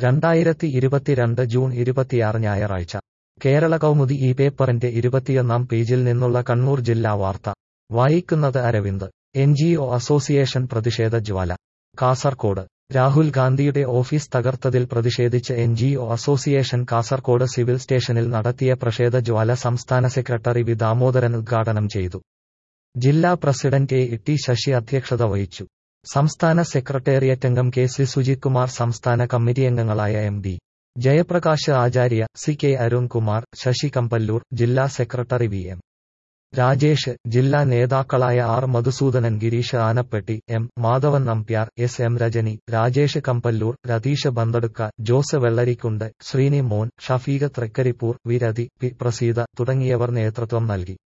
രണ്ടായിരത്തി ഇരുപത്തിരണ്ട് ജൂൺ ഇരുപത്തിയാറ് ഞായറാഴ്ച കേരള കൗമുദി ഈ പേപ്പറിന്റെ ഇരുപത്തിയൊന്നാം പേജിൽ നിന്നുള്ള കണ്ണൂർ ജില്ലാ വാർത്ത വായിക്കുന്നത് Aravind N G O association പ്രതിഷേധ ജ്വാല കാസർകോട് രാഹുൽ ഗാന്ധിയുടെ ഓഫീസ് തകർത്തതിൽ പ്രതിഷേധിച്ച് N G O association Kasaragod civil സ്റ്റേഷനിൽ നടത്തിയ പ്രതിഷേധ ജ്വാല സംസ്ഥാന സെക്രട്ടറി വി ദാമോദരൻ ഉദ്ഘാടനം ചെയ്തു ജില്ലാ പ്രസിഡന്റ് എ ടി ശശി അധ്യക്ഷത വഹിച്ചു സംസ്ഥാന സെക്രട്ടേറിയറ്റ് അംഗം കെ സി സുജിത് കുമാർ സംസ്ഥാന കമ്മിറ്റി അംഗങ്ങളായ M D Jayaprakash Acharya C K Arunkumar Sasi Kampallur ജില്ലാ സെക്രട്ടറി വി എം രാജേഷ് ജില്ലാ നേതാക്കളായ R Madhusoodanan Gireesh Anappetti M Madhavan Nambiar S M Rajani Rajesh Kampallur Ratheesh Bandadukka Jose Vellarikundu Sreenimon Shafeeq Trikaripur V Rathi P Praseetha തുടങ്ങിയവർ നേതൃത്വം നൽകി